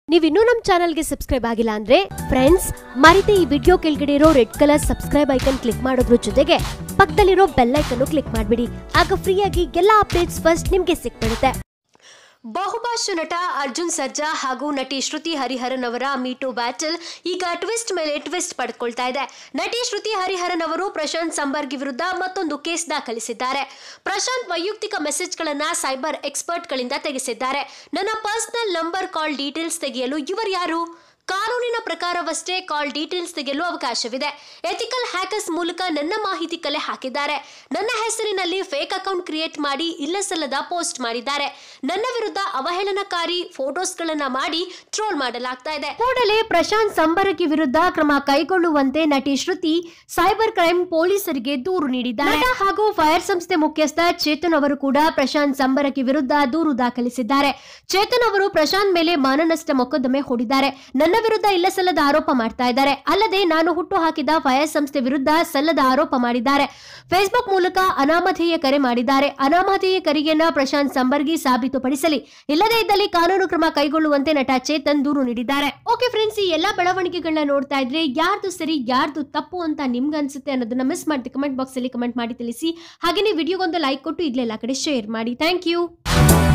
ನೀವಿನ್ನೂ ನಮ್ಮ ಚಾನಲ್ಗೆ ಸಬ್ಸ್ಕ್ರೈಬ್ ಆಗಿಲ್ಲ ಅಂದ್ರೆ ಫ್ರೆಂಡ್ಸ್ ಮರಿತೆ ಈ ವಿಡಿಯೋ ಕೆಳಗಡೆ ಇರೋ red colour subscribe icon click ಮಾಡೋದ್ರ ಜೊತೆಗೆ ಪಕ್ಕದಲ್ಲಿರೋ ಬೆಲ್ ಐಕನ್ ಕ್ಲಿಕ್ ಮಾಡಿಬಿಡಿ ಆಗ ಫ್ರೀಯಾಗಿ ಎಲ್ಲ ಅಪ್ಡೇಟ್ಸ್ ಫಸ್ಟ್ ನಿಮ್ಗೆ ಸಿಕ್ಬಿಡುತ್ತೆ ಬಹುಭಾಷಾ ನಟ ಅರ್ಜುನ್ ಸರ್ಜಾ ಹಾಗೂ ನಟಿ ಶ್ರುತಿ ಹರಿಹರನ್ ಅವರ ಮೀಟು ಬ್ಯಾಟಲ್ ಈಗ ಟ್ವಿಸ್ಟ್ ಮೇಲೆ ಟ್ವಿಸ್ಟ್ ಪಡ್ಕೊಳ್ತಾ ಇದೆ ನಟಿ ಶ್ರುತಿ ಹರಿಹರನ್ ಅವರು ಪ್ರಶಾಂತ್ ಸಂಬರ್ಗಿ ವಿರುದ್ಧ ಮತ್ತೊಂದು ಕೇಸ್ ದಾಖಲಿಸಿದ್ದಾರೆ ಪ್ರಶಾಂತ್ ವೈಯಕ್ತಿಕ ಮೆಸೇಜ್ಗಳನ್ನ ಸೈಬರ್ ಎಕ್ಸ್ಪರ್ಟ್ಗಳಿಂದ ತೆಗೆಸಿದ್ದಾರೆ ನನ್ನ ಪರ್ಸನಲ್ ನಂಬರ್ ಕಾಲ್ ಡೀಟೇಲ್ಸ್ ತೆಗೆಯಲು ಇವರು ಯಾರು ಕಾನೂನಿನ ಪ್ರಕಾರವಷ್ಟೇ ಕಾಲ್ ಡೀಟೇಲ್ಸ್ ತೆಗೆಯಲು ಅವಕಾಶವಿದೆ ಎಥಿಕಲ್ ಹ್ಯಾಕರ್ಸ್ ಮೂಲಕ ನನ್ನ ಮಾಹಿತಿ ಕಲೆ ಹಾಕಿದ್ದಾರೆ ನನ್ನ ಹೆಸರಿನಲ್ಲಿ ಫೇಕ್ ಅಕೌಂಟ್ ಕ್ರಿಯೇಟ್ ಮಾಡಿ ಇಲ್ಲಸಲ್ಲದ ಪೋಸ್ಟ್ ಮಾಡಿದ್ದಾರೆ ನನ್ನ ವಿರುದ್ಧ ಅವಹೇಳನಕಾರಿ ಫೋಟೋಸ್ಗಳನ್ನ ಮಾಡಿ ಟ್ರೋಲ್ ಮಾಡಲಾಗ್ತಾ ಇದೆ ಕೂಡಲೇ ಪ್ರಶಾಂತ್ ಸಂಬರಗಿ ವಿರುದ್ಧ ಕ್ರಮ ಕೈಗೊಳ್ಳುವಂತೆ ನಟಿ ಶ್ರುತಿ ಸೈಬರ್ ಕ್ರೈಮ್ ಪೊಲೀಸರಿಗೆ ದೂರು ನೀಡಿದ್ದಾರೆ ನಟ ಹಾಗೂ ಫೈರ್ ಸಂಸ್ಥೆ ಮುಖ್ಯಸ್ಥ ಚೇತನ್ ಅವರು ಕೂಡ ಪ್ರಶಾಂತ್ ಸಂಬರಗಿ ವಿರುದ್ಧ ದೂರು ದಾಖಲಿಸಿದ್ದಾರೆ ಚೇತನ್ ಅವರು ಪ್ರಶಾಂತ್ ಮೇಲೆ ಮಾನನಷ್ಟ ಮೊಕದ್ದಮೆ ಹೂಡಿದ್ದಾರೆ ನನ್ನ ವಿರುದ್ಧ ಇಲ್ಲಸಲ್ಲದ ಆರೋಪ ಮಾಡ್ತಾ ಇದ್ದಾರೆ ಅಲ್ಲದೆ ನಾನು ಹುಟ್ಟು ಹಾಕಿದ ಫೈರ್ ಸಂಸ್ಥೆ ವಿರುದ್ಧ ಸಲ್ಲದ ಆರೋಪ ಮಾಡಿದ್ದಾರೆ ಫೇಸ್ಬುಕ್ ಮೂಲಕ ಅನಾಮಧೇಯ ಕರೆ ಮಾಡಿದ್ದಾರೆ ಅನಾಮಧೇಯ ಕರೆಯನ್ನ ಪ್ರಶಾಂತ್ ಸಂಬರ್ಗಿ ಸಾಬೀತುಪಡಿಸಲಿ ಇಲ್ಲದೇ ಇದ್ದಲ್ಲಿ ಕಾನೂನು ಕ್ರಮ ಕೈಗೊಳ್ಳುವಂತೆ ನಟ ಚೇತನ್ ದೂರು ನೀಡಿದ್ದಾರೆ ಓಕೆ ಫ್ರೆಂಡ್ಸ್ ಈ ಎಲ್ಲಾ ಬೆಳವಣಿಗೆಗಳನ್ನ ನೋಡ್ತಾ ಇದ್ರೆ ಯಾರ್ದು ಸರಿ ಯಾರ್ದು ತಪ್ಪು ಅಂತ ನಿಮ್ಗೆ ಅನ್ಸುತ್ತೆ ಅನ್ನೋದನ್ನ ಮಿಸ್ ಮಾಡಿ ಕಮೆಂಟ್ ಬಾಕ್ಸ್ ಅಲ್ಲಿ ಕಮೆಂಟ್ ಮಾಡಿ ತಿಳಿಸಿ ಹಾಗೆಯೇ ವಿಡಿಯೋಗೊಂದು ಲೈಕ್ ಕೊಟ್ಟು ಇದ್ಲೆಲ್ಲ ಕಡೆ ಶೇರ್ ಮಾಡಿ ಥ್ಯಾಂಕ್ ಯು